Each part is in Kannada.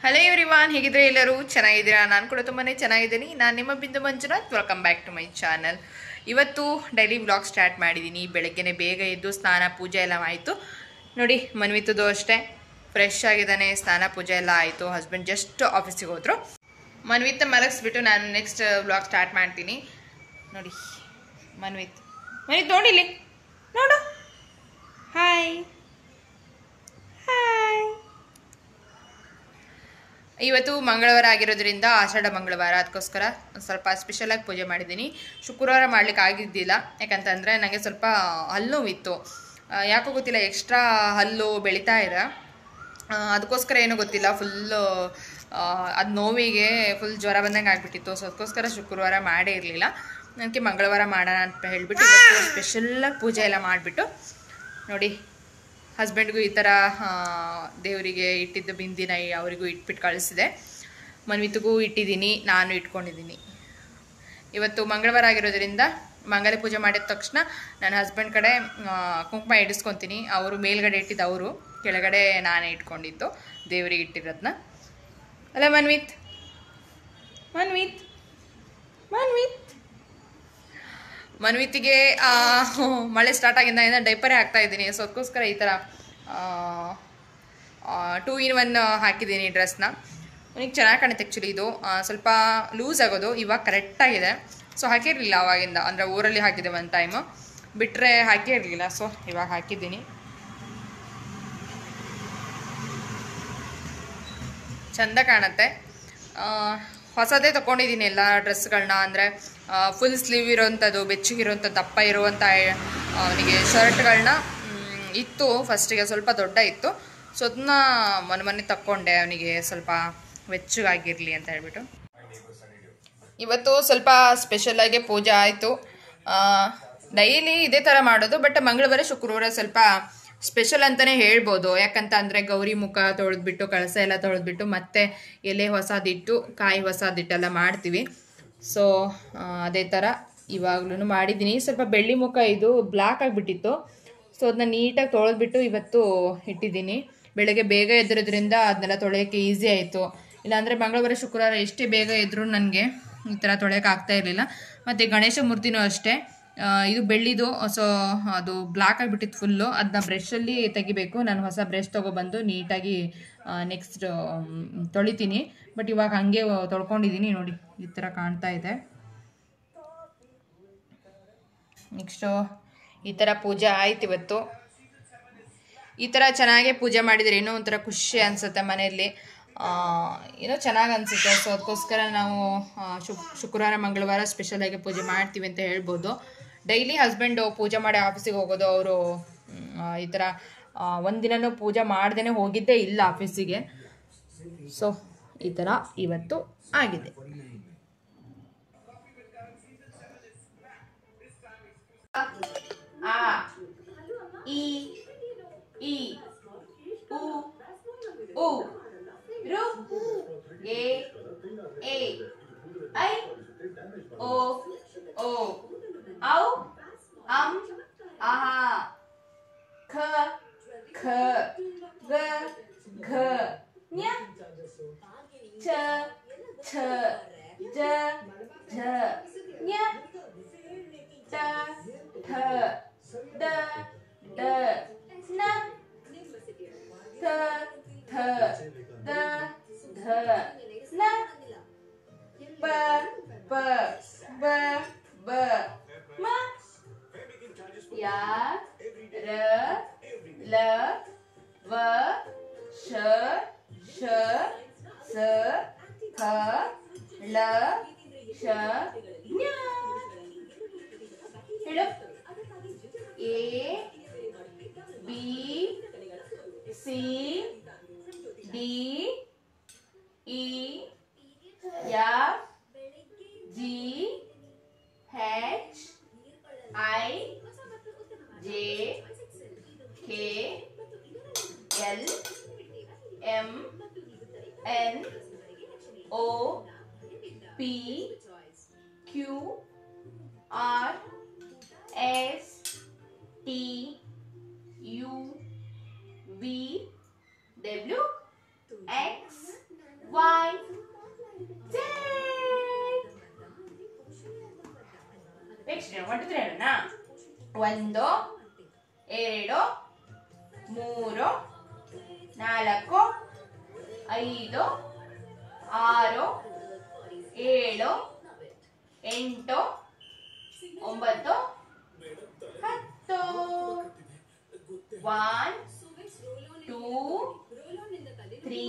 ಹಲೋ ಎವ್ರಿವಾನ್ ಹೇಗಿದ್ರೆ ಎಲ್ಲರೂ ಚೆನ್ನಾಗಿದ್ದೀರಾ ನಾನು ಕೂಡ ತುಂಬಾ ಚೆನ್ನಾಗಿದ್ದೀನಿ ನಾನು ನಿಮ್ಮ Bindu Manjunath welcome back to my channel ಇವತ್ತು ಡೈಲಿ ವ್ಲಾಗ್ ಸ್ಟಾರ್ಟ್ ಮಾಡಿದ್ದೀನಿ ಬೆಳಗ್ಗೆನೆ ಬೇಗ ಎದ್ದು ಸ್ನಾನ ಪೂಜೆ ಎಲ್ಲ ಆಯಿತು ನೋಡಿ ಮನ್ವಿತದ್ದು ಅಷ್ಟೇ ಫ್ರೆಶ್ ಆಗಿದ್ದಾನೆ ಸ್ನಾನ ಪೂಜೆ ಎಲ್ಲ ಆಯಿತು ಹಸ್ಬೆಂಡ್ ಜಸ್ಟ್ ಆಫೀಸಿಗೆ ಹೋದರು ಮನ್ವಿತ್ ಮಲಗಿಸ್ಬಿಟ್ಟು ನಾನು ನೆಕ್ಸ್ಟ್ ವ್ಲಾಗ್ ಸ್ಟಾರ್ಟ್ ಮಾಡ್ತೀನಿ ನೋಡಿ ಮನ್ವಿತ್ ಮನ್ವಿತ್ ನೋಡಿಲಿ ನೋಡು ಹಾಯ್ ಹಾಯ್ ಇವತ್ತು ಮಂಗಳವಾರ ಆಗಿರೋದ್ರಿಂದ ಆಷಾಢ ಮಂಗಳವಾರ ಅದಕ್ಕೋಸ್ಕರ ಒಂದು ಸ್ವಲ್ಪ ಸ್ಪೆಷಲಾಗಿ ಪೂಜೆ ಮಾಡಿದ್ದೀನಿ ಶುಕ್ರವಾರ ಮಾಡ್ಲಿಕ್ಕೆ ಆಗಿದ್ದಿಲ್ಲ ಯಾಕಂತಂದರೆ ನನಗೆ ಸ್ವಲ್ಪ ಹಲ್ಲು ನೋವಿತ್ತು ಆ, ಯಾಕೋ ಗೊತ್ತಿಲ್ಲ ಎಕ್ಸ್ಟ್ರಾ ಹಲ್ಲು ಬೆಳೀತಾ ಇದೆ ಆ, ಅದಕ್ಕೋಸ್ಕರ ಏನೋ ಗೊತ್ತಿಲ್ಲ ಫುಲ್ಲು ಅದು ನೋವಿಗೆ ಫುಲ್ ಜ್ವರ ಬಂದಂಗೆ ಆಗಿಬಿಟ್ಟಿತ್ತು ಸೊ ಅದಕ್ಕೋಸ್ಕರ ಶುಕ್ರವಾರ ಮಾಡೇ ಇರಲಿಲ್ಲ ನನಗೆ ಮಂಗಳವಾರ ಮಾಡೋಣ ಅಂತ ಹೇಳಿಬಿಟ್ಟು ಇವತ್ತು ಸ್ಪೆಷಲಾಗಿ ಪೂಜೆ ಎಲ್ಲ ಮಾಡಿಬಿಟ್ಟು ನೋಡಿ ಹಸ್ಬೆಂಡ್ಗೂ ಈ ಥರ ದೇವರಿಗೆ ಇಟ್ಟಿದ್ದ ಬಿಂದಿನ ಅವರಿಗೂ ಇಟ್ಬಿಟ್ಟು ಕಳಿಸಿದೆ ಮನ್ವಿತಿಗೂ ಇಟ್ಟಿದ್ದೀನಿ ನಾನು ಇಟ್ಕೊಂಡಿದ್ದೀನಿ ಇವತ್ತು ಮಂಗಳವಾರ ಆಗಿರೋದ್ರಿಂದ ಮಂಗಲ ಪೂಜೆ ಮಾಡಿದ ತಕ್ಷಣ ನನ್ನ ಹಸ್ಬೆಂಡ್ ಕಡೆ ಆ, ಕುಂಕುಮ ಇಡಿಸ್ಕೊತೀನಿ ಅವರು ಮೇಲ್ಗಡೆ ಇಟ್ಟಿದ್ದು ಅವರು ಕೆಳಗಡೆ ನಾನೇ ಇಟ್ಕೊಂಡಿದ್ದು ದೇವರಿಗೆ ಇಟ್ಟಿರೋದನ್ನ ಅಲ್ಲ ಮನ್ವಿತ್ ಮನ್ವಿತ್ ಮನ್ವಿತ್ ಮನ್ವಿತಿಗೆ ಆ, ಮಳೆ ಸ್ಟಾರ್ಟ್ ಆಗಿಂದ ಡೈಪರೇ ಹಾಕ್ತಾ ಇದ್ದೀನಿ ಸೊ ಅದಕ್ಕೋಸ್ಕರ ಈ ಥರ ಟೂ ಇನ್ ಒನ್ ಹಾಕಿದ್ದೀನಿ ಡ್ರೆಸ್ನ ನನಗೆ ಚೆನ್ನಾಗಿ ಕಾಣುತ್ತೆ ಆ್ಯಕ್ಚುಲಿ ಇದು ಆ, ಸ್ವಲ್ಪ ಲೂಸ್ ಆಗೋದು ಇವಾಗ ಕರೆಕ್ಟಾಗಿದೆ ಸೊ ಹಾಕಿರಲಿಲ್ಲ ಅವಾಗಿಂದ ಅಂದರೆ ಊರಲ್ಲಿ ಹಾಕಿದ್ದೆ ಒಂದು ಟೈಮು ಬಿಟ್ಟರೆ ಹಾಕೇ ಇರಲಿಲ್ಲ ಸೊ ಇವಾಗ ಹಾಕಿದ್ದೀನಿ ಚಂದ ಕಾಣುತ್ತೆ ಆ, ಹೊಸದೇ ತೊಗೊಂಡಿದ್ದೀನಿ ಎಲ್ಲ ಡ್ರೆಸ್ಗಳನ್ನ ಅಂದರೆ ಫುಲ್ ಸ್ಲೀವ್ ಇರೋವಂಥದ್ದು ಬೆಚ್ಚಗಿರೋವಂಥ ದಪ್ಪ ಇರುವಂಥ ಅವನಿಗೆ ಶರ್ಟ್ಗಳನ್ನ ಇತ್ತು ಫಸ್ಟಿಗೆ ಸ್ವಲ್ಪ ದೊಡ್ಡ ಇತ್ತು ಸೊ ಅದನ್ನ ಮೊನ್ನೆ ಮೊನ್ನೆ ತಕ್ಕೊಂಡೆ ಅವನಿಗೆ ಸ್ವಲ್ಪ ಬೆಚ್ಚಗಾಗಿರಲಿ ಅಂತ ಹೇಳ್ಬಿಟ್ಟು ಇವತ್ತು ಸ್ವಲ್ಪ ಸ್ಪೆಷಲಾಗಿ ಪೂಜೆ ಆಯಿತು ಡೈಲಿ ಇದೇ ಥರ ಮಾಡೋದು ಬಟ್ ಮಂಗಳವಾರ ಶುಕ್ರವಾರ ಸ್ವಲ್ಪ ಸ್ಪೆಷಲ್ ಅಂತಲೇ ಹೇಳ್ಬೋದು ಯಾಕಂತ ಅಂದರೆ ಗೌರಿ ಮುಖ ತೊಳೆದ್ಬಿಟ್ಟು ಕಳಸ ಎಲ್ಲ ತೊಳೆದ್ಬಿಟ್ಟು ಮತ್ತೆ ಎಲೆ ಹೊಸದಿಟ್ಟು ಕಾಯಿ ಹೊಸದಿಟ್ಟೆಲ್ಲ ಮಾಡ್ತೀವಿ ಸೊ ಅದೇ ಥರ ಇವಾಗ್ಲೂ ಮಾಡಿದ್ದೀನಿ ಸ್ವಲ್ಪ ಬೆಳ್ಳಿ ಮುಖ ಇದು ಬ್ಲ್ಯಾಕ್ ಆಗಿಬಿಟ್ಟಿತ್ತು ಸೊ ಅದನ್ನ ನೀಟಾಗಿ ತೊಳೆದ್ಬಿಟ್ಟು ಇವತ್ತು ಇಟ್ಟಿದ್ದೀನಿ ಬೆಳಗ್ಗೆ ಬೇಗ ಎದ್ದಿರೋದ್ರಿಂದ ಅದನ್ನೆಲ್ಲ ತೊಳೆಯೋಕ್ಕೆ ಈಸಿ ಆಯಿತು ಇಲ್ಲಾಂದರೆ ಮಂಗಳವಾರ ಶುಕ್ರವಾರ ಎಷ್ಟೇ ಬೇಗ ಎದ್ರು ನನಗೆ ಈ ಥರ ತೊಳೆಯೋಕೆ ಆಗ್ತಾ ಇರಲಿಲ್ಲ ಮತ್ತು ಗಣೇಶ ಮೂರ್ತಿನೂ ಅಷ್ಟೇ ಆ, ಇದು ಬೆಳ್ಳಿದು ಸೊ ಅದು ಬ್ಲ್ಯಾಕ್ ಆಗಿಬಿಟ್ಟಿತ್ತು ಫುಲ್ಲು ಅದನ್ನ ಬ್ರಷಲ್ಲಿ ತೆಗಿಬೇಕು ನಾನು ಹೊಸ ಬ್ರಷ್ ತೊಗೊಬಂದು ನೀಟಾಗಿ ನೆಕ್ಸ್ಟ್ ತೊಳಿತೀನಿ ಬಟ್ ಇವಾಗ ಹಾಗೆ ತೊಳ್ಕೊಂಡಿದ್ದೀನಿ ನೋಡಿ ಈ ಥರ ಕಾಣ್ತಾ ಇದೆ ನೆಕ್ಸ್ಟು ಈ ಥರ ಪೂಜೆ ಆಯ್ತು ಇವತ್ತು ಈ ಥರ ಚೆನ್ನಾಗೇ ಪೂಜೆ ಮಾಡಿದರೆ ಏನೋ ಒಂಥರ ಖುಷಿ ಅನಿಸುತ್ತೆ ಮನೆಯಲ್ಲಿ ಆ, ಏನೋ ಚೆನ್ನಾಗಿ ಅನಿಸುತ್ತೆ ಸೊ ಅದಕ್ಕೋಸ್ಕರ ನಾವು ಆ, ಶುಕ್ ಶುಕ್ರವಾರ ಮಂಗಳವಾರ ಸ್ಪೆಷಲಾಗಿ ಪೂಜೆ ಮಾಡ್ತೀವಿ ಅಂತ ಹೇಳ್ಬೋದು ಡೈಲಿ ಹಸ್ಬೆಂಡು ಪೂಜೆ ಮಾಡಿ ಆಫೀಸಿಗೆ ಹೋಗೋದು ಅವರು ಈ ಥರ ಒಂದಿನನೂ ಪೂಜೆ ಮಾಡ್ದೇ ಹೋಗಿದ್ದೇ ಇಲ್ಲ ಆಫೀಸಿಗೆ ಸೊ ಈ ಥರ ಇವತ್ತು ಆಗಿದೆ ಆ ಇ ಈ ಉ ಉ ರು ಎ ಎ ಐ ಓ ಓ ಔ ಅಂ ಆಹ ಖ ಖ ಗ ಘ ಞ ಛ ಛ ಜ ಝ ಞ ಟ ಠ ಡ ಡ ನ ಥ ಥ ದ ಧ ನ ಪ ಪ ಬ ಬ ಮ ಯಾ ರ ಲ ವ ಶ ಶ ಸ ಥ ಳ ಶ ಞ ಹೇಳು A B C D E F G H I J K L M N O P Q R S T U V W X ಹೇಳು ಒನ್ ಟು ತ್ರೀ ಹೇಳೋಣ ಒಂದು ಎರಡು ಮೂರು ನಾಲ್ಕು ಐದು ಆರು ಏಳು ಎಂಟು ಒಂಬತ್ತು ಹತ್ತು one two three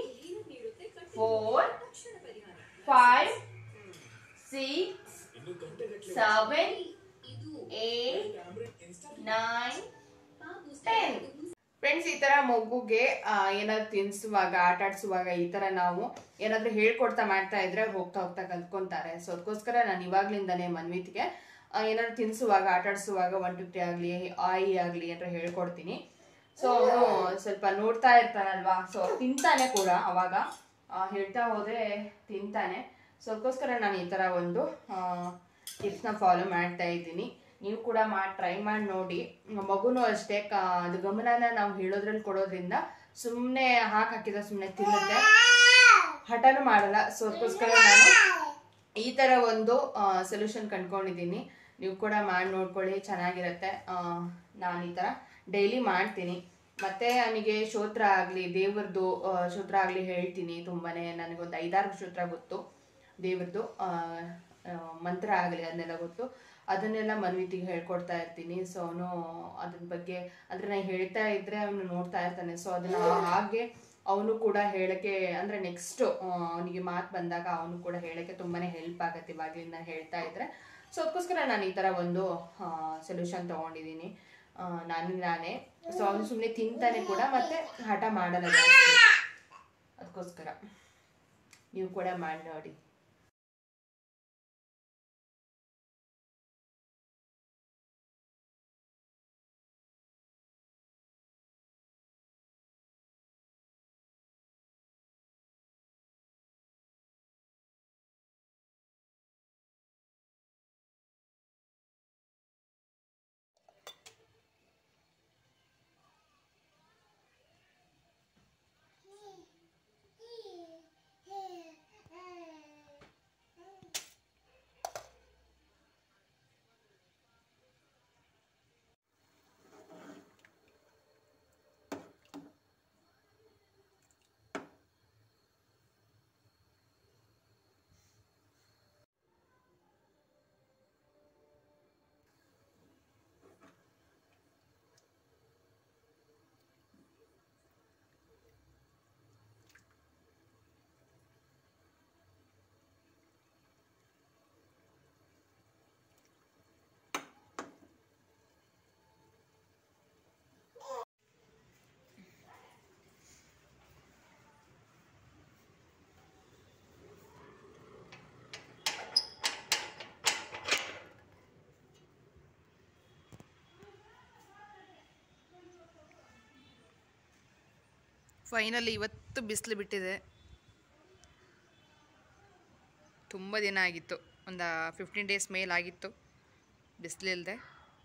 four five six seven eight nine ten friends ಈ ತರ ಮಗುಗೆ ಆ, ಏನಾದ್ರು ತಿನ್ಸುವಾಗ ಆಟ ಆಡ್ಸುವಾಗ ಈ ತರ ನಾವು ಏನಾದ್ರು ಹೇಳ್ಕೊಡ್ತಾ ಮಾಡ್ತಾ ಇದ್ರೆ ಹೋಗ್ತಾ ಹೋಗ್ತಾ ಕಲ್ತ್ಕೊಂತಾರೆ ಸೊ ಅದಕ್ಕೋಸ್ಕರ ನಾನು ಇವಾಗ್ಲಿಂದಾನೇ ಮನ್ವಿತ್ಗೆ ಆ, ಏನಾದ್ರು ತಿನ್ಸುವಾಗ ಆಟ ಆಡ್ಸುವಾಗ ಒನ್ ಟು ತ್ರೀ ಆಗ್ಲಿ ಆಯಿ ಆಗ್ಲಿ ಏನಾದ್ರು ಹೇಳ್ಕೊಡ್ತೀನಿ ಸೊ ಅವನು ಸ್ವಲ್ಪ ನೋಡ್ತಾ ಇರ್ತಾನಲ್ವಾ ಸೊ ತಿಂತಾನೆ ಕೂಡ ಅವಾಗ ಆ, ಹೇಳ್ತಾ ಹೋದ್ರೆ ತಿಂತಾನೆ ಸೊ ಅದಕ್ಕೋಸ್ಕರ ನಾನು ಈ ತರ ಒಂದು ಟಿಪ್ಸ್ನ ಫಾಲೋ ಮಾಡ್ತಾ ಇದ್ದೀನಿ ನೀವು ಕೂಡ ಮಾಡಿ ಟ್ರೈ ಮಾಡಿ ನೋಡಿ ಮಗುನೂ ಅಷ್ಟೇ ಕ- ಅದು ಗಮನನ ನಾವು ಹೇಳೋದ್ರಲ್ಲಿ ಕೊಡೋದ್ರಿಂದ ಸುಮ್ಮನೆ ಹಾಕಿ ಹಾಕಿದ ಸುಮ್ಮನೆ ತಿನ್ನುತ್ತೆ ಹಠನೂ ಮಾಡಲ್ಲ ಸೊ ಅದಕ್ಕೋಸ್ಕರ ನಾನು ಈ ಥರ ಒಂದು ಸೊಲ್ಯೂಷನ್ ಕಂಡ್ಕೊಂಡಿದ್ದೀನಿ ನೀವು ಕೂಡ ಮಾಡಿ ನೋಡ್ಕೊಳ್ಳಿ ಚೆನ್ನಾಗಿರುತ್ತೆ ನಾನು ಈ ಥರ ಡೈಲಿ ಮಾಡ್ತೀನಿ ಮತ್ತೆ ಅವನಿಗೆ ಶ್ರೋತ್ರ ಆಗಲಿ ದೇವ್ರದ್ದು ಆ, ಶ್ರೋತ್ರ ಆಗಲಿ ಹೇಳ್ತೀನಿ ತುಂಬಾನೇ ನನಗೊಂದು ಐದಾರು ಶ್ರೋತ್ರ ಗೊತ್ತು ದೇವ್ರದ್ದು ಆ, ಆ, ಮಂತ್ರ ಆಗಲಿ ಅದನ್ನೆಲ್ಲ ಗೊತ್ತು ಅದನ್ನೆಲ್ಲ ಮನ್ವಿತಿಗೆ ಹೇಳ್ಕೊಡ್ತಾ ಇರ್ತೀನಿ ಸೊ ಅವನು ಅದ್ರ ಬಗ್ಗೆ ಅಂದ್ರೆ ನಾನು ಹೇಳ್ತಾ ಇದ್ರೆ ಅವನು ನೋಡ್ತಾ ಇರ್ತಾನೆ ಸೊ ಅದನ್ನ ಹಾಗೆ ಅವನು ಕೂಡ ಹೇಳಕ್ಕೆ ಅಂದ್ರೆ ನೆಕ್ಸ್ಟ್ ಅವನಿಗೆ ಮಾತು ಬಂದಾಗ ಅವನು ಕೂಡ ಹೇಳಕ್ಕೆ ತುಂಬಾನೇ ಹೆಲ್ಪ್ ಆಗತ್ತೆ ಇವಾಗಲಿಂದ ಹೇಳ್ತಾ ಇದ್ರೆ ಸೊ ಅದಕ್ಕೋಸ್ಕರ ನಾನು ಈ ತರ ಒಂದು ಸೊಲ್ಯೂಷನ್ ತಗೊಂಡಿದ್ದೀನಿ ಆ, ನಾನು ನಾನೇ ಸೊ ಅವನು ಸುಮ್ಮನೆ ತಿಂತಾನೆ ಕೂಡ ಮತ್ತೆ ಹಠ ಮಾಡಲ್ಲ ಜಾಸ್ತಿ ಅದಕ್ಕೋಸ್ಕರ ನೀವು ಕೂಡ ಮಾಡಿ ನೋಡಿ ಫೈನಲಿ ಇವತ್ತು ಬಿಸಿಲು ಬಿಟ್ಟಿದೆ ತುಂಬ ದಿನ ಆಗಿತ್ತು ಒಂದು ಫಿಫ್ಟೀನ್ ಡೇಸ್ ಮೇಲಾಗಿತ್ತು ಬಿಸಿಲಿಲ್ಲದೆ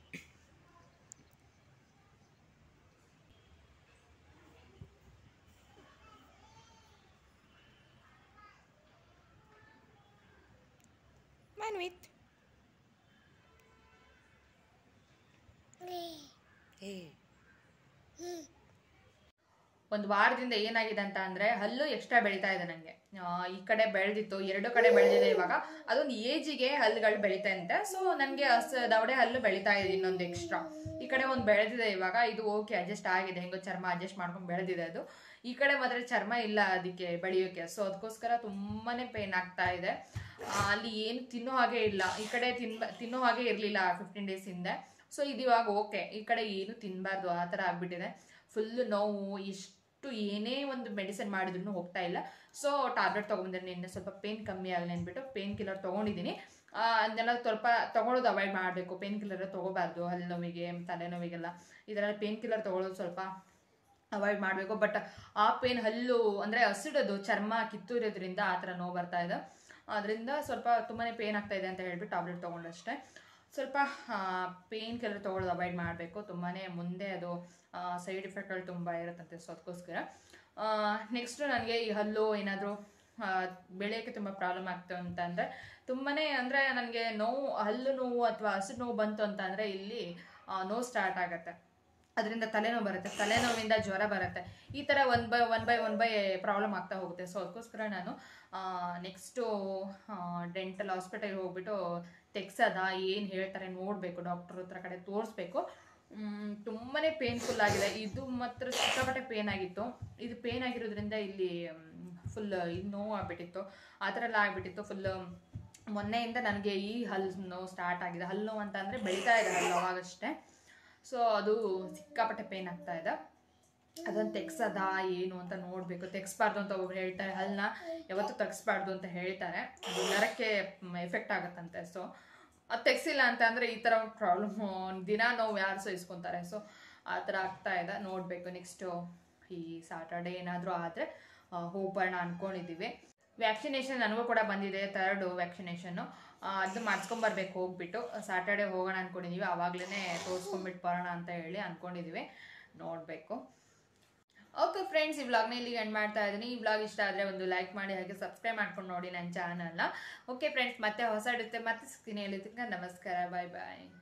ಮನ್ವಿತ್ ಏ ಒಂದು ವಾರದಿಂದ ಏನಾಗಿದೆ ಅಂತ ಅಂದ್ರೆ ಹಲ್ಲು ಎಕ್ಸ್ಟ್ರಾ ಬೆಳೀತಾ ಇದೆ ನನಗೆ ಈ ಕಡೆ ಬೆಳೆದಿತ್ತು ಎರಡು ಕಡೆ ಬೆಳೆದಿದೆ ಇವಾಗ ಅದೊಂದು ಏಜಿಗೆ ಹಲ್ಲುಗಳು ಬೆಳೀತಾ ಅಂತೆ ಸೊ ನನಗೆ ಹಸ್ ದವಡೆ ಹಲ್ಲು ಬೆಳೀತಾ ಇದೆ ಇನ್ನೊಂದು ಎಕ್ಸ್ಟ್ರಾ ಈ ಕಡೆ ಒಂದು ಬೆಳೆದಿದೆ ಇವಾಗ ಇದು ಓಕೆ ಅಡ್ಜಸ್ಟ್ ಆಗಿದೆ ಹೆಂಗೋ ಚರ್ಮ ಅಡ್ಜಸ್ಟ್ ಮಾಡ್ಕೊಂಡು ಬೆಳೆದಿದೆ ಅದು ಈ ಕಡೆ ಮಾತ್ರ ಚರ್ಮ ಇಲ್ಲ ಅದಕ್ಕೆ ಬೆಳೆಯೋಕೆ ಸೊ ಅದಕ್ಕೋಸ್ಕರ ತುಂಬಾನೇ ಪೇನ್ ಆಗ್ತಾ ಇದೆ ಆ, ಅಲ್ಲಿ ಏನು ತಿನ್ನೋ ಹಾಗೆ ಇಲ್ಲ ಈ ಕಡೆ ತಿನ್ ತಿನ್ನೋ ಹಾಗೆ ಇರಲಿಲ್ಲ ಫಿಫ್ಟೀನ್ ಡೇಸ್ ಹಿಂದೆ ಸೊ ಇದು ಇವಾಗ ಓಕೆ ಈ ಕಡೆ ಏನು ತಿನ್ನಬಾರ್ದು ಆ ಥರ ಆಗ್ಬಿಟ್ಟಿದೆ ಫುಲ್ ನೋವು ಇಷ್ಟು ಏನೇ ಒಂದು ಮೆಡಿಸಿನ್ ಮಾಡಿದ್ರು ಹೋಗ್ತಾ ಇಲ್ಲ ಸೊ ಟ್ಯಾಬ್ಲೆಟ್ ತೊಗೊಂಬಂದ್ರೆ ನಿನ್ನೆ ಸ್ವಲ್ಪ ಪೇನ್ ಕಮ್ಮಿ ಆಗಲಿ ಅಂದ್ಬಿಟ್ಟು ಪೇನ್ ಕಿಲ್ಲರ್ ತೊಗೊಂಡಿದ್ದೀನಿ ಆ, ಅದನ್ನೆಲ್ಲ ಸ್ವಲ್ಪ ತೊಗೊಳೋದು ಅವಾಯ್ಡ್ ಮಾಡಬೇಕು ಪೇನ್ ಕಿಲ್ಲರ್ ತೊಗೋಬಾರ್ದು ಹಲ್ಲು ನೋವಿಗೆ ತಲೆನೋವಿಗೆಲ್ಲ ಇದೆಲ್ಲ ಪೇನ್ ಕಿಲ್ಲರ್ ತೊಗೊಳೋದು ಸ್ವಲ್ಪ ಅವಾಯ್ಡ್ ಮಾಡಬೇಕು ಬಟ್ ಆ ಪೇನ್ ಹಲ್ಲು ಅಂದರೆ ಹಸಿಡೋದು ಚರ್ಮ ಕಿತ್ತೂರೋದ್ರಿಂದ ಆ ಥರ ನೋವು ಬರ್ತಾ ಇದೆ ಅದರಿಂದ ಸ್ವಲ್ಪ ತುಂಬಾ ಪೇನ್ ಆಗ್ತಾ ಇದೆ ಅಂತ ಹೇಳ್ಬಿಟ್ಟು ಟ್ಯಾಬ್ಲೆಟ್ ತೊಗೊಂಡಷ್ಟೇ ಸ್ವಲ್ಪ ಪೇನ್ ಕಿಲ್ಲರ್ ತೊಗೊಳೋದು ಅವಾಯ್ಡ್ ಮಾಡಬೇಕು ತುಂಬಾ ಮುಂದೆ ಅದು ಸೈಡ್ ಎಫೆಕ್ಟ್ಗಳು ತುಂಬ ಇರುತ್ತಂತೆ ಸೊ ಅದಕ್ಕೋಸ್ಕರ ನೆಕ್ಸ್ಟ್ ನನಗೆ ಈ ಹಲ್ಲು ಏನಾದರೂ ಬೆಳೆಯೋಕ್ಕೆ ತುಂಬ ಪ್ರಾಬ್ಲಮ್ ಆಗ್ತು ಅಂತಂದರೆ ತುಂಬಾ ಅಂದರೆ ನನಗೆ ನೋವು ಹಲ್ಲು ನೋವು ಅಥವಾ ಹಸು ನೋವು ಬಂತು ಅಂತಂದರೆ ಇಲ್ಲಿ ಆ, ನೋವು ಸ್ಟಾರ್ಟ್ ಆಗುತ್ತೆ ಅದರಿಂದ ತಲೆನೋವು ಬರುತ್ತೆ ತಲೆನೋವಿಂದ ಜ್ವರ ಬರುತ್ತೆ ಈ ಥರ one by one by one by problem ಆಗ್ತಾ ಹೋಗುತ್ತೆ ಸೊ ಅದಕ್ಕೋಸ್ಕರ ನಾನು ನೆಕ್ಸ್ಟು ಡೆಂಟಲ್ ಹಾಸ್ಪಿಟಲ್ಗೆ ಹೋಗ್ಬಿಟ್ಟು ತೆಗ್ಸದ ಏನು ಹೇಳ್ತಾರೆ ನೋಡಬೇಕು ಡಾಕ್ಟರ್ ಹತ್ರ ಕಡೆ ತೋರಿಸ್ಬೇಕು ತುಂಬಾ ಪೇನ್ಫುಲ್ ಆಗಿದೆ ಇದು ಮಾತ್ರ ಸಿಕ್ಕಾಪಟ್ಟೆ ಪೇನ್ ಆಗಿತ್ತು ಇದು ಪೇನ್ ಆಗಿರೋದ್ರಿಂದ ಇಲ್ಲಿ ಫುಲ್ ಇದು ನೋವು ಆಗ್ಬಿಟ್ಟಿತ್ತು ಆ ಥರ ಎಲ್ಲ ಆಗ್ಬಿಟ್ಟಿತ್ತು ಫುಲ್ ಮೊನ್ನೆಯಿಂದ ನನಗೆ ಈ ಹಲ್ಲು ನೋವು ಸ್ಟಾರ್ಟ್ ಆಗಿದೆ ಹಲ್ಲು ನೋವು ಅಂತ ಅಂದರೆ ಬೆಳೀತಾ ಇದೆ ಹಲ್ಲು ಅವಾಗಷ್ಟೇ ಸೊ ಅದು ಸಿಕ್ಕಾಪಟ್ಟೆ ಪೇನ್ ಆಗ್ತಾ ಇದೆ ಅದನ್ನು ತೆಗ್ಸದ ಏನು ಅಂತ ನೋಡಬೇಕು ತೆಗ್ಸ್ಬಾರ್ದು ಅಂತ ಒಬ್ರು ಹೇಳ್ತಾರೆ ಹಲ್ಲನ್ನ ಯಾವತ್ತೂ ತೆಗ್ಸ್ಬಾರ್ದು ಅಂತ ಹೇಳ್ತಾರೆ ಅದು ನರಕ್ಕೆ ಎಫೆಕ್ಟ್ ಆಗುತ್ತಂತೆ ಸೊ ಅದು ತೆಗ್ಸಿಲ್ಲ ಅಂತ ಅಂದರೆ ಈ ಥರ ಪ್ರಾಬ್ಲಮ್ ದಿನ ನೋವು ಯಾರು ಸಹಿಸ್ಕೊತಾರೆ ಸೊ ಆ ಥರ ಆಗ್ತಾ ಇದೆ ನೋಡಬೇಕು ನೆಕ್ಸ್ಟು ಈ ಸಾಟರ್ಡೆ ಏನಾದರೂ ಆದರೆ ಹೋಗ್ಬರೋಣ ಅಂದ್ಕೊಂಡಿದ್ದೀವಿ ವ್ಯಾಕ್ಸಿನೇಷನ್ ನನಗೂ ಕೂಡ ಬಂದಿದೆ ಥರ್ಡು ವ್ಯಾಕ್ಸಿನೇಷನ್ನು ಅದು ಮಾಡಿಸ್ಕೊಂಬರ್ಬೇಕು ಹೋಗ್ಬಿಟ್ಟು ಸಾಟರ್ಡೆ ಹೋಗೋಣ ಅಂದ್ಕೊಂಡಿದ್ದೀವಿ ಆವಾಗಲೇ ತೋರಿಸ್ಕೊಂಬಿಟ್ಟು ಬರೋಣ ಅಂತ ಹೇಳಿ ಅಂದ್ಕೊಂಡಿದ್ದೀವಿ ನೋಡಬೇಕು ಓಕೆ ಫ್ರೆಂಡ್ಸ್ ಈ ವ್ಲಾಗ್ನ ಇಲ್ಲಿಗೆ ಎಂಡ್ ಮಾಡ್ತಾ ಇದ್ದೀನಿ ಈ ವ್ಲಾಗ್ ಇಷ್ಟ ಆದರೆ ಒಂದು ಲೈಕ್ ಮಾಡಿ ಹಾಗೆ ಸಬ್ಸ್ಕ್ರೈಬ್ ಮಾಡ್ಕೊಂಡು ನೋಡಿ ನನ್ನ ಚಾನಲ್ನ ಓಕೆ ಫ್ರೆಂಡ್ಸ್ ಮತ್ತೆ ಹೊಸ ಇಡುತ್ತೆ ಮತ್ತೆ ಸಿಗ್ತೀನಿ ಹೇಳಿದ್ದಕ್ಕೆ ನಮಸ್ಕಾರ ಬಾಯ್ ಬಾಯ್